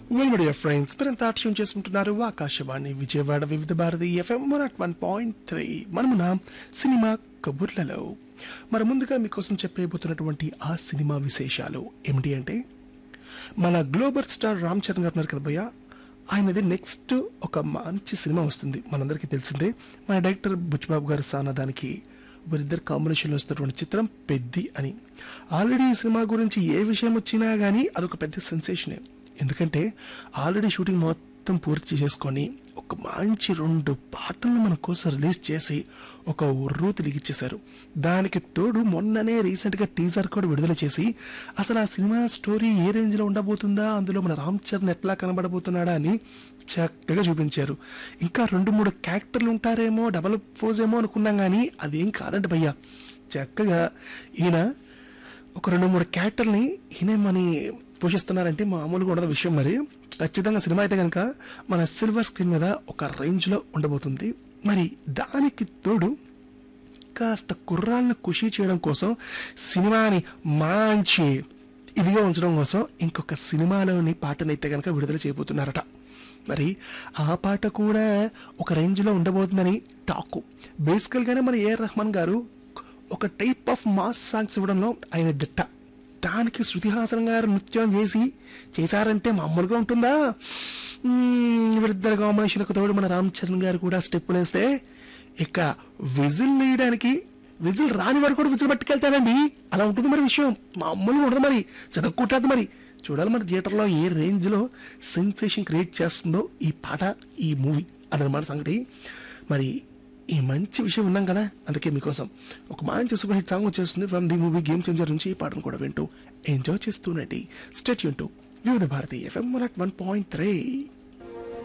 వెల్మడి friends మీరంతా tune చేసుకుంటున్నారు Akashvani Vijayawada Vividh Bharati FM one at one point three మనమున సినిమా కబుర్లలో మరి ముందుగా మీకోసం చెప్పేయబోతున్నటువంటి ఆ సినిమా విశేషాలు ఏమిటి అంటే మన గ్లోబల్ స్టార్ రామ్ చరణ్ గారు ఉన్నారు కదా భయ్య ఆయనది నెక్స్ట్ ఒక మంచి సినిమా వస్తుంది మనందరికీ తెలిసిందే మన డైరెక్టర్ బుచ్చిబాబు గారు సానదానికి వీరిద్దరు కాంబినేషన్లో వస్తున్నటువంటి చిత్రం పెద్ది అని ఆల్రెడీ ఈ సినిమా గురించి ఏ విషయం వచ్చినా కానీ అదొక పెద్ద సెన్సేషనే ఎందుకంటే ఆల్రెడీ షూటింగ్ మొత్తం పూర్తి చేసుకొని ఒక మంచి రెండు పాటలను మన కోసం రిలీజ్ చేసి ఒక ఉర్రూ తిరిగిచ్చేశారు దానికి తోడు మొన్ననే రీసెంట్గా టీజర్ కూడా విడుదల చేసి అసలు ఆ సినిమా స్టోరీ ఏ రేంజ్లో ఉండబోతుందా అందులో మన రామ్ చరణ్ ఎట్లా కనబడబోతున్నాడా అని చక్కగా చూపించారు ఇంకా రెండు మూడు క్యారెక్టర్లు ఉంటారేమో డబల్ ఫోజ్ ఏమో అనుకున్నాం కానీ అదేం కాదండి భయ్యా చక్కగా ఈయన ఒక రెండు మూడు క్యారెక్టర్ని ఈయనే మన పోషిస్తున్నారంటే మామూలుగా ఉండదు విషయం మరి ఖచ్చితంగా సినిమా అయితే కనుక మన సిల్వర్ స్క్రీన్ మీద ఒక రేంజ్లో ఉండబోతుంది మరి దానికి తోడు కాస్త కుర్రాలను ఖుషి చేయడం కోసం సినిమాని మంచి ఇదిగా ఉంచడం కోసం ఇంకొక సినిమాలోని పాటనైతే కనుక విడుదల చేయబోతున్నారట మరి ఆ పాట కూడా ఒక రేంజ్లో ఉండబోతుందని టాకు బేసికల్గానే మన ఏఆర్ రెహమాన్ గారు ఒక టైప్ ఆఫ్ మాస్ సాంగ్స్ ఇవ్వడంలో ఆయన దిట్ట దానికి శృతి హాసన్ గారు నృత్యం చేసి చేశారంటే మామూలుగా ఉంటుందా మ్మ్, వీరిద్దరు కాంబినేషన్కు తోడు మన రామ్ చరణ్ గారు కూడా స్టెప్పులు వేస్తే ఇక విజిల్ వేయడానికి విజిల్ రాని వారు కూడా విజిల్ పట్టుకెళ్తాడండి అలా ఉంటుంది మరి విషయం మామూలుగా ఉండదు మరి చదువుకుంటుంది మరి చూడాలి మరి థియేటర్లో ఏ రేంజ్లో సెన్సేషన్ క్రియేట్ చేస్తుందో ఈ పాట ఈ మూవీ అదనమాట సంగతి మరి ఈ మంచి విషయం ఉన్నాం కదా అందుకే మీకోసం ఒక మంచి సూపర్ హిట్ సాంగ్ వచ్చేస్తుంది from the movie game changer నుంచి ఈ పాటను కూడా వింటూ ఎంజాయ్ చేస్తూనండి స్టేట్ యూన్ to Vividh Bharati FM one point three